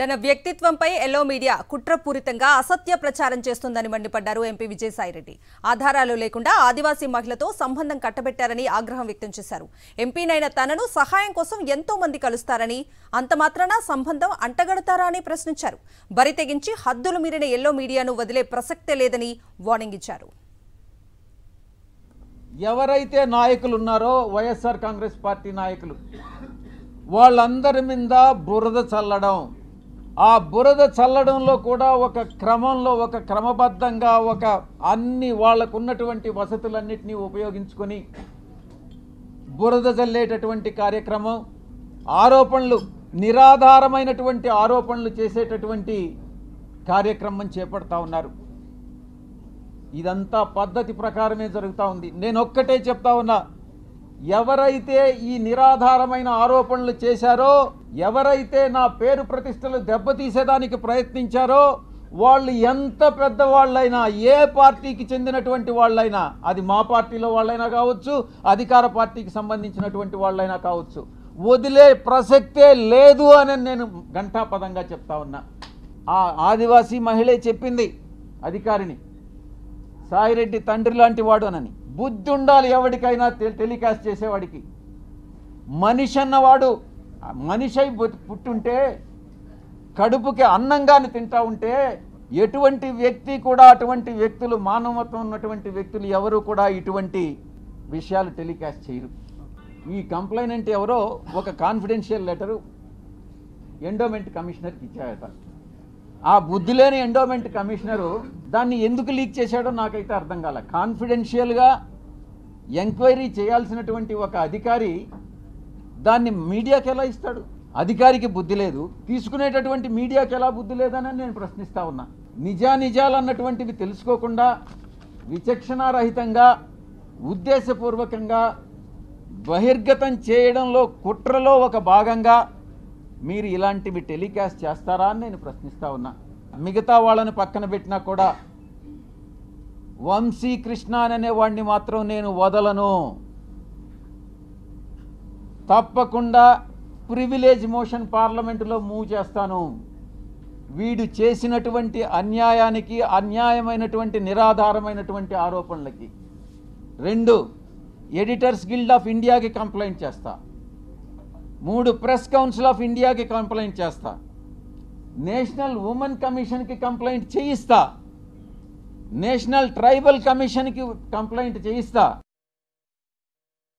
తన వ్యక్తిత్వంపై yellow media కుట్రపూరితంగా అసత్య ప్రచారం చేస్తుందని మండిపడ్డారు ఎంపీ విజయసాయిరెడ్డి ఆధారాలు లేకుండా ఆదివాసీ మహిళతో సంబంధం కట్టబెట్టారని ఆగ్రహం వ్యక్తం చేశారు ఎంపీనైన తనను సహాయం కోసం ఎంతో మంది కలుస్తారని అంత మాత్రాన సంబంధం అంటగడతారా అని ప్రశ్నించారు బరి తెగించి హద్దులు మీరిన ఎల్లో మీడియాను వదిలే ప్రసక్తే లేదని వార్నింగ్ ఇచ్చారు ఎవరైతే నాయకులు ఉన్నారో వైఎస్ఆర్ కాంగ్రెస్ పార్టీ నాయకులు వాళ్ళందరి మీద బురద చల్లడం ఆ బురద చల్లడంలో కూడా ఒక క్రమంలో ఒక క్రమబద్ధంగా ఒక అన్ని వాళ్ళకు ఉన్నటువంటి వసతులన్నిటినీ ఉపయోగించుకొని బురద చల్లేటటువంటి కార్యక్రమం ఆరోపణలు నిరాధారమైనటువంటి ఆరోపణలు చేసేటటువంటి కార్యక్రమం చేపడతా ఉన్నారు ఇదంతా పద్ధతి ప్రకారమే జరుగుతూ ఉంది నేను ఒక్కటే చెప్తా ఉన్నా ఎవరైతే ఈ నిరాధారమైన ఆరోపణలు చేశారో ఎవరైతే నా పేరు ప్రతిష్టలు దెబ్బతీసేదానికి ప్రయత్నించారో వాళ్ళు ఎంత పెద్దవాళ్ళైనా ఏ పార్టీకి చెందినటువంటి వాళ్ళైనా అది మా పార్టీలో వాళ్ళైనా కావచ్చు అధికార పార్టీకి సంబంధించినటువంటి వాళ్ళైనా కావచ్చు వదిలే ప్రసక్తే లేదు అని నేను ఘంటాపదంగా చెప్తా ఉన్నా ఆ ఆదివాసీ మహిళే చెప్పింది అధికారిని సాయిరెడ్డి తండ్రి లాంటి వాడు అనని బుద్ధి ఉండాలి ఎవరికైనా టె- టెలికాస్ట్ చేసేవాడికి మనిషి అన్నవాడు ఆ మనిషి అయి బు- పుట్టుంటే కడుపుకి అన్నంగాని తింటా ఉంటే ఎటువంటి వ్యక్తి కూడా అటువంటి వ్యక్తులు మానవత్వం ఉన్నటువంటి వ్యక్తులు ఎవరు కూడా ఇటువంటి విషయాలు టెలికాస్ట్ చేయరు ఈ కంప్లైనెంట్ ఎవరో ఒక కాన్ఫిడెన్షియల్ లెటరు ఎండోమెంట్ కమిషనర్కి ఇచ్చాయట ఆ బుద్ధి లేని ఎండోమెంట్ కమిషనరు దాన్ని ఎందుకు లీక్ చేశాడో నాకైతే అర్థం కాల కాన్ఫిడెన్షియల్గా ఎంక్వైరీ చేయాల్సినటువంటి ఒక అధికారి దాన్ని మీడియాకి ఎలా ఇస్తాడు అధికారికి బుద్ధి లేదు తీసుకునేటటువంటి మీడియాకి ఎలా బుద్ధి లేదని నేను ప్రశ్నిస్తా ఉన్నా నిజానిజాలు అన్నటువంటివి తెలుసుకోకుండా విచక్షణారహితంగా ఉద్దేశపూర్వకంగా బహిర్గతం చేయడంలో కుట్రలో ఒక భాగంగా మీరు ఇలాంటివి టెలికాస్ట్ చేస్తారా అని నేను ప్రశ్నిస్తా ఉన్నా మిగతా వాళ్ళని పక్కన పెట్టినా కూడా వంశీ కృష్ణ అనే వాడిని మాత్రం నేను వదలను తప్పకుండా ప్రివిలేజ్ మోషన్ పార్లమెంటులో మూవ్ చేస్తాను వీడు చేసినటువంటి అన్యాయానికి అన్యాయమైనటువంటి నిరాధారమైనటువంటి ఆరోపణలకి రెండు ఎడిటర్స్ గిల్డ్ ఆఫ్ ఇండియాకి కంప్లైంట్ చేస్తా మూడు ప్రెస్ కౌన్సిల్ ఆఫ్ ఇండియాకి కంప్లైంట్ చేస్తా నేషనల్ ఉమెన్ కమిషన్కి కంప్లైంట్ చేయిస్తా నేషనల్ ట్రైబల్ కమిషన్కి కంప్లైంట్ చేయిస్తా